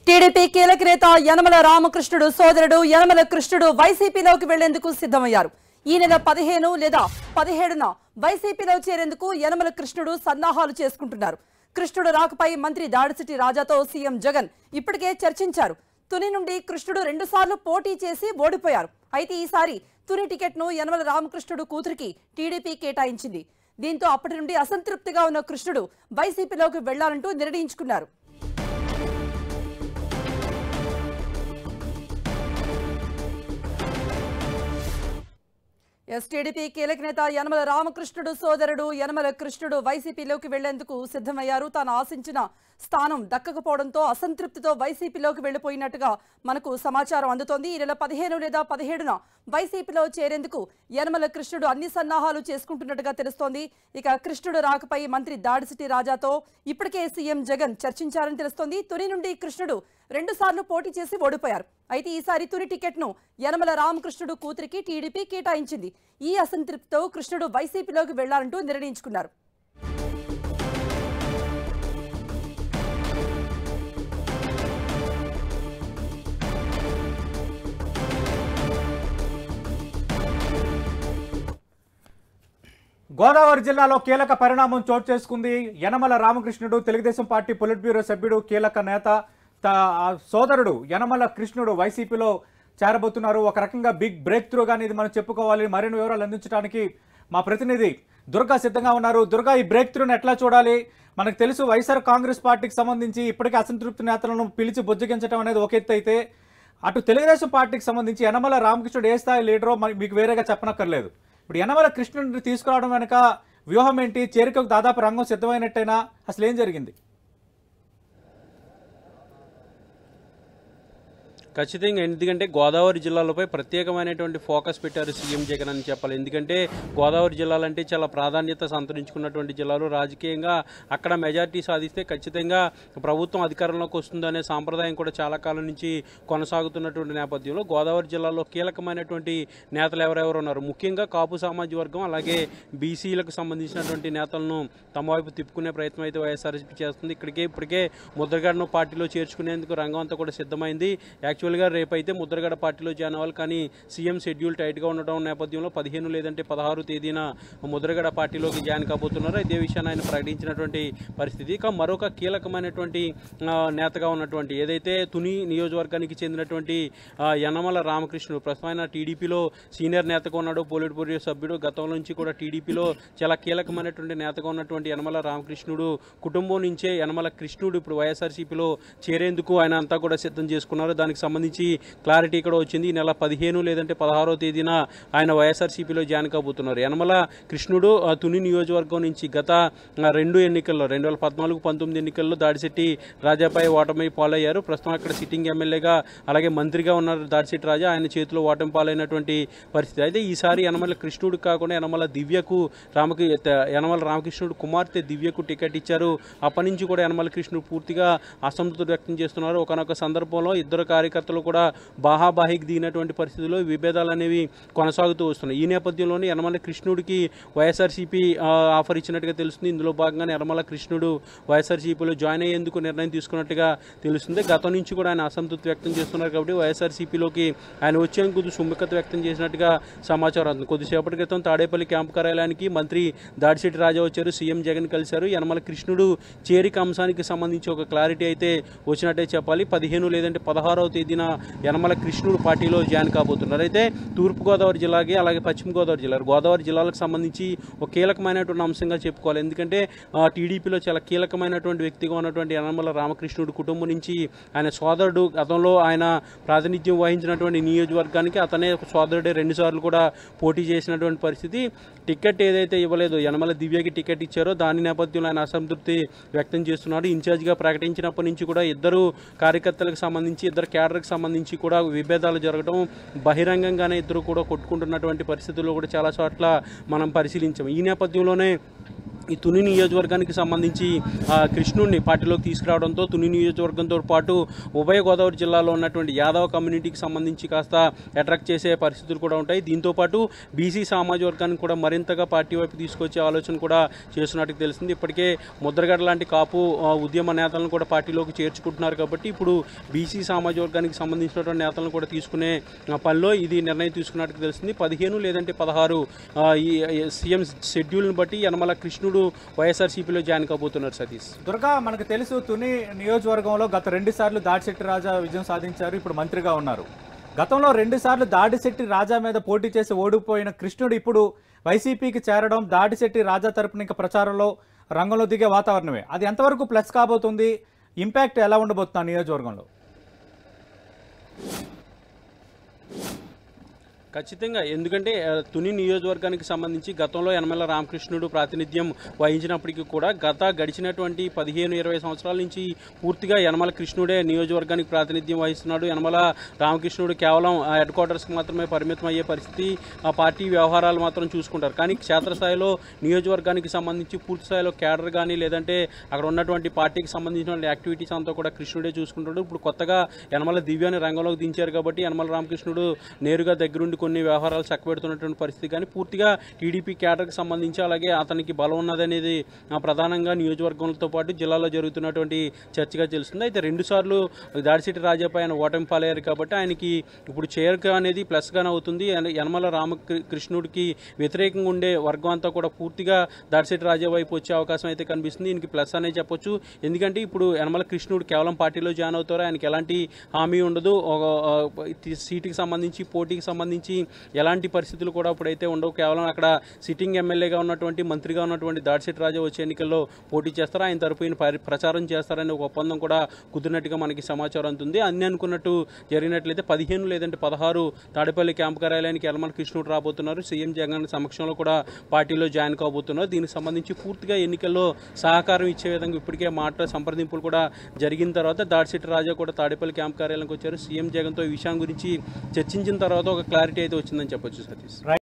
TDP కీలక నేత యనమల రామకృష్ణుడు సోదరుడు యనమల కృష్ణుడు వైసీపీలోకి వెళ్లేందుకు సిద్ధమయ్యారు ఈ నెల పదిహేను లేదా పదిహేడున వైసీపీలో చేరేందుకు యనమల కృష్ణుడు సన్నాహాలు చేసుకుంటున్నారు కృష్ణుడు రాకపై మంత్రి దాడిసిటి రాజాతో సీఎం జగన్ ఇప్పటికే చర్చించారు తుని నుండి కృష్ణుడు రెండుసార్లు పోటీ చేసి ఓడిపోయారు అయితే ఈసారి తుని టికెట్ను యనమల రామకృష్ణుడు కూతురికి టీడీపీ కేటాయించింది దీంతో అప్పటి నుండి అసంతృప్తిగా ఉన్న కృష్ణుడు వైసీపీలోకి వెళ్లాలంటూ నిర్ణయించుకున్నారు ఎస్ టీడీపీ కీలక నేత యనమల రామకృష్ణుడు సోదరుడు యనమల కృష్ణుడు వైసీపీలోకి వెళ్లేందుకు సిద్ధమయ్యారు తాను ఆశించిన స్థానం దక్కకపోవడంతో అసంతృప్తితో వైసీపీలోకి వెళ్లిపోయినట్టుగా మనకు సమాచారం అందుతోంది ఈ నెల పదిహేను లేదా పదిహేడున వైసీపీలో చేరేందుకు యనమల కృష్ణుడు అన్ని సన్నాహాలు చేసుకుంటున్నట్టుగా తెలుస్తోంది ఇక కృష్ణుడు రాకపై మంత్రి దాడిసిటి రాజాతో ఇప్పటికే సీఎం జగన్ చర్చించారని తెలుస్తోంది తుని నుండి కృష్ణుడు రెండుసార్లు పోటీ చేసి ఓడిపోయారు అయితే ఈసారి తుని టికెట్ను యనమల రామకృష్ణుడు కూతురికి టీడీపీ కేటాయించింది ఈ అసంతృప్తితో కృష్ణుడు వైసీపీలోకి వెళ్లాలంటూ నిర్ణయించుకున్నారు గోదావరి జిల్లాలో కీలక పరిణామం చోటు చేసుకుంది Yanamala Ramakrishnudu Telugu Desam party politburo సభ్యుడు కీలక నేత త- ఆ సోదరుడు యనమల కృష్ణుడు వైసీపీలో చేరబోతున్నారు ఒక రకంగా బిగ్ బ్రేక్ త్రూ గానీ ఇది మనం చెప్పుకోవాలి మరిన్ని వివరాలు అందించడానికి మా ప్రతినిధి దుర్గా సిద్ధంగా ఉన్నారు దుర్గా ఈ బ్రేక్ త్రూని ఎట్లా చూడాలి మనకు తెలుసు వైఎస్ఆర్ కాంగ్రెస్ పార్టీకి సంబంధించి ఇప్పటికే అసంతృప్తి నేతలను పిలిచి బుజ్జగించడం అనేది ఒక ఎత్తు అయితే అటు తెలుగుదేశం పార్టీకి సంబంధించి యనమల రామకృష్ణుడు ఏ స్థాయి లీడరో మరి మీకు వేరేగా చెప్పనక్కర్లేదు ఇప్పుడు యనమల కృష్ణుడిని తీసుకురావడం వెనక వ్యూహం ఏంటి చేరికకు దాదాపు రంగం సిద్ధమైనట్టేనా అసలు ఏం జరిగింది ఖచ్చితంగా ఎందుకంటే గోదావరి జిల్లాలపై ప్రత్యేకమైనటువంటి ఫోకస్ పెట్టారు సీఎం జగన్ అని చెప్పాలి ఎందుకంటే గోదావరి జిల్లాలంటే చాలా ప్రాధాన్యత సంతరించుకున్నటువంటి జిల్లాలు రాజకీయంగా అక్కడ మెజార్టీ సాధిస్తే ఖచ్చితంగా ప్రభుత్వం అధికారంలోకి వస్తుందనే సాంప్రదాయం కూడా చాలా కాలం నుంచి కొనసాగుతున్నటువంటి నేపథ్యంలో గోదావరి జిల్లాలో కీలకమైనటువంటి నేతలు ఎవరెవరు ఉన్నారు ముఖ్యంగా కాపు సామాజిక వర్గం అలాగే బీసీలకు సంబంధించినటువంటి నేతలను తమ వైపు తిప్పుకునే ప్రయత్నం అయితే వైఎస్ఆర్సీపీ చేస్తుంది ఇక్కడికే ఇప్పటికే ముద్రగడను పార్టీలో చేర్చుకునేందుకు రంగం అంతా కూడా సిద్ధమైంది యాక్చువల్గా రేపైతే ముద్రగడ పార్టీలో జాయిన్ అవ్వాలి కానీ సీఎం షెడ్యూల్ టైట్గా ఉండడం నేపథ్యంలో పదిహేను లేదంటే పదహారు తేదీన ముద్రగడ పార్టీలోకి జాయిన్ కాబోతున్నారు ఇదే విషయాన్ని ఆయన ప్రకటించినటువంటి పరిస్థితి ఇక మరొక కీలకమైనటువంటి ఆ, నేతగా ఉన్నటువంటి ఏదైతే తుని నియోజకవర్గానికి చెందినటువంటి ఆ, యనమల రామకృష్ణుడు ప్రస్తుతం ఆయన టీడీపీలో సీనియర్ నేతగా ఉన్నాడు పోలిట్ బ్యూరో సభ్యుడు గతం నుంచి కూడా టీడీపీలో చాలా కీలకమైనటువంటి నేతగా ఉన్నటువంటి యనమల రామకృష్ణుడు కుటుంబం నుంచే యనమల కృష్ణుడు ఇప్పుడు వైఎస్ఆర్సీపీలో చేరేందుకు ఆయన అంతా కూడా సిద్ధం చేసుకున్నారు దానికి సంబంధించి క్లారిటీ ఇక్కడ వచ్చింది ఈ నెల పదిహేను లేదంటే పదహారో తేదీన ఆయన వైఎస్ఆర్సీపీలో జాయిన్ కాబోతున్నారు యనమల కృష్ణుడు ఆ, తుని నియోజకవర్గం నుంచి గత ఆ, రెండు ఎన్నికల్లో రెండు వేల పద్నాలుగు పంతొమ్మిది ఎన్నికల్లో దాడిశెట్టి రాజాపై ఓటమి పాలయ్యారు ప్రస్తుతం అక్కడ సిట్టింగ్ ఎమ్మెల్యేగా అలాగే మంత్రిగా ఉన్నారు దాడిశెట్టి రాజా ఆయన చేతిలో ఓటమి పాలైనటువంటి పరిస్థితి అయితే ఈసారి యనమల కృష్ణుడు కాకుండా యనమల దివ్యకు రామకి యనమల రామకృష్ణుడు కుమార్తె దివ్యకు టికెట్ ఇచ్చారు అప్పటి నుంచి కూడా యనమల కృష్ణుడు పూర్తిగా అసంతృప్తి వ్యక్తం చేస్తున్నారు ఒకనొక సందర్భంలో ఇద్దరు కార్యకర్తలు కూడా బాహాబాహికి దిగినటువంటి పరిస్థితుల్లో ఈ విభేదాలు అనేవి కొనసాగుతూ వస్తున్నాయి ఈ నేపథ్యంలోనే యనమల కృష్ణుడికి వైఎస్ఆర్సీపీ ఆ, ఆఫర్ ఇచ్చినట్టుగా తెలుస్తుంది ఇందులో భాగంగా యనమల కృష్ణుడు వైఎస్ఆర్సీపీలో జాయిన్ అయ్యేందుకు నిర్ణయం తీసుకున్నట్టుగా తెలుస్తుంది గతం నుంచి కూడా ఆయన అసంతృప్తి వ్యక్తం చేస్తున్నారు కాబట్టి వైఎస్ఆర్సీపీలోకి ఆయన వచ్చేందుకు కొద్ది సుముఖత వ్యక్తం చేసినట్టుగా సమాచారం ఉంది కొద్దిసేపటి క్రితం తాడేపల్లి క్యాంపు కార్యాలయానికి మంత్రి దాడిశెట్టి రాజా వచ్చారు సీఎం జగన్ కలిశారు యనమల కృష్ణుడు చేరిక అంశానికి సంబంధించి ఒక క్లారిటీ అయితే వచ్చినట్టే చెప్పాలి పదిహేను లేదంటే పదహారవ తేదీన యనమల కృష్ణుడు పార్టీలో జాయిన్ కాబోతున్నారు అయితే తూర్పుగోదావరి జిల్లాకి అలాగే పశ్చిమ గోదావరి జిల్లా గోదావరి జిల్లాలకు సంబంధించి ఒక కీలకమైనటువంటి అంశంగా చెప్పుకోవాలి ఎందుకంటే ఆ, టీడీపీలో చాలా కీలకమైనటువంటి వ్యక్తిగా ఉన్నటువంటి యనమల రామకృష్ణుడు కుటుంబం నుంచి ఆయన సోదరుడు గతంలో ఆయన ప్రాతినిధ్యం వహించినటువంటి నియోజకవర్గానికి అతనే సోదరుడే రెండుసార్లు కూడా పోటీ చేసినటువంటి పరిస్థితి టికెట్ ఏదైతే ఇవ్వలేదో యనమల దివ్యకి టికెట్ ఇచ్చారో దాని నేపథ్యంలో ఆయన అసంతృప్తి వ్యక్తం చేస్తున్నాడు ఇన్ఛార్జిగా ప్రకటించినప్పటి నుంచి కూడా ఇద్దరు కార్యకర్తలకు సంబంధించి ఇద్దరు క్యాడర్కి సంబంధించి కూడా విభేదాలు జరగడం బహిరంగంగానే ఇద్దరు కూడా కొట్టుకుంటున్నటువంటి పరిస్థితుల్లో కూడా చాలా చోట్ల మనం పరిశీలించాం ఈ నేపథ్యంలోనే ఈ తుని నియోజకవర్గానికి సంబంధించి ఆ, కృష్ణుడిని పార్టీలోకి తీసుకురావడంతో తుని నియోజకవర్గంతో పాటు ఉభయ గోదావరి జిల్లాలో ఉన్నటువంటి యాదవ కమ్యూనిటీకి సంబంధించి కాస్త అట్రాక్ట్ చేసే పరిస్థితులు కూడా ఉంటాయి దీంతో పాటు బీసీ సామాజిక వర్గాన్ని కూడా మరింతగా పార్టీ వైపు తీసుకొచ్చే ఆలోచన కూడా చేస్తున్నట్టు తెలిసింది ఇప్పటికే ముద్రగడ లాంటి కాపు ఆ, ఉద్యమ నేతలను కూడా పార్టీలోకి చేర్చుకుంటున్నారు కాబట్టి ఇప్పుడు బీసీ సామాజిక వర్గానికి సంబంధించినటువంటి నేతలను కూడా తీసుకునే ఆ, పనిలో ఇది నిర్ణయం తీసుకున్నట్టు తెలిసింది పదిహేను లేదంటే పదహారు ఆ, ఈ ఈ సీఎం షెడ్యూల్ని బట్టి యనమల కృష్ణుడు వైఎస్ఆర్సీపీలో జాయిన్ కాబోతున్నారు సతీష్ దుర్గా మనకు తెలుసు తుని నియోజకవర్గంలో గత రెండు సార్లు దాడిశెట్టి రాజా విజయం సాధించారు ఇప్పుడు మంత్రిగా ఉన్నారు గతంలో రెండు సార్లు దాడిశెట్టి రాజా మీద పోటీ చేసి ఓడిపోయిన కృష్ణుడు ఇప్పుడు వైసీపీకి చేరడం దాడిశెట్టి రాజా తరపున ఇంకా ప్రచారంలో రంగంలో దిగే వాతావరణమే అది ఎంతవరకు ప్లస్ కాబోతుంది ఇంపాక్ట్ ఎలా ఉండబోతుంది ఆ నియోజకవర్గంలో ఖచ్చితంగా ఎందుకంటే ఆ, తుని నియోజకవర్గానికి సంబంధించి గతంలో యనమల రామకృష్ణుడు ప్రాతినిధ్యం వహించినప్పటికీ కూడా గత గడిచినటువంటి పదిహేను ఇరవై సంవత్సరాల నుంచి పూర్తిగా యనమల కృష్ణుడే నియోజకవర్గానికి ప్రాతినిధ్యం వహిస్తున్నాడు యనమల రామకృష్ణుడు కేవలం ఆ హెడ్ క్వార్టర్స్కి మాత్రమే పరిమితం అయ్యే పరిస్థితి ఆ పార్టీ వ్యవహారాలు మాత్రం చూసుకుంటారు కానీ క్షేత్రస్థాయిలో నియోజకవర్గానికి సంబంధించి పూర్తి స్థాయిలో క్యాడర్ కానీ లేదంటే అక్కడ ఉన్నటువంటి పార్టీకి సంబంధించిన యాక్టివిటీస్ అంతా కూడా కృష్ణుడే చూసుకుంటాడు ఇప్పుడు కొత్తగా యనమల దివ్యాన్ని రంగంలోకి దించారు కాబట్టి యనమల రామకృష్ణుడు నేరుగా దగ్గరుండి కొన్ని వ్యవహారాలు చక్కబెడుతున్నటువంటి పరిస్థితి కానీ పూర్తిగా టీడీపీ క్యాడర్కి సంబంధించి అలాగే అతనికి బలం ఉన్నదనేది ఆ, ప్రధానంగా నియోజకవర్గంతో పాటు జిల్లాలో జరుగుతున్నటువంటి చర్చగా తెలుస్తుంది అయితే రెండు సార్లు దాడిశెట్టి రాజాపై ఆయన ఓటమి పాలయ్యారు కాబట్టి ఆయనకి ఇప్పుడు చేరిక అనేది ప్లస్గానే అవుతుంది ఆయన యనమల రామకృష్ణుడికి వ్యతిరేకంగా ఉండే వర్గం అంతా కూడా పూర్తిగా దాడిశెట్టి రాజా వైపు వచ్చే అవకాశం అయితే కనిపిస్తుంది దీనికి ప్లస్ అనే చెప్పొచ్చు ఎందుకంటే ఇప్పుడు యనమల కృష్ణుడు కేవలం పార్టీలో జాయిన్ అవుతారో ఆయనకి ఎలాంటి హామీ ఉండదు ఒక, ఆ, సీటుకి సంబంధించి పోటీకి సంబంధించి ఎలాంటి పరిస్థితులు కూడా ఇప్పుడైతే ఉండవు కేవలం అక్కడ సిట్టింగ్ ఎమ్మెల్యేగా ఉన్నటువంటి మంత్రిగా ఉన్నటువంటి దాడిశెట్టి రాజా వచ్చే ఎన్నికల్లో పోటీ చేస్తారు ఆయన తరపు ఈయన పరి- ప్రచారం చేస్తారనే ఒక ఒప్పందం కూడా కుదిరినట్టుగా మనకి సమాచారం అందుతుంది అన్ని అనుకున్నట్టు జరిగినట్లయితే పదిహేను లేదంటే పదహారు తాడేపల్లి క్యాంపు కార్యాలయానికి యలమల కృష్ణుడు రాబోతున్నారు సీఎం జగన్ సమక్షంలో కూడా పార్టీలో జాయిన్ కాబోతున్నారు దీనికి సంబంధించి పూర్తిగా ఎన్నికల్లో సహకారం ఇచ్చే విధంగా ఇప్పటికే మాట సంప్రదింపులు కూడా జరిగిన తర్వాత దాడిశెట్టి రాజా కూడా తాడేపల్లి క్యాంప్ కార్యాలయానికి వచ్చారు సీఎం జగన్తో ఈ విషయం గురించి చర్చించిన తర్వాత ఒక క్లారిటీ అయితే వచ్చిందని చెప్పొచ్చు సతీష్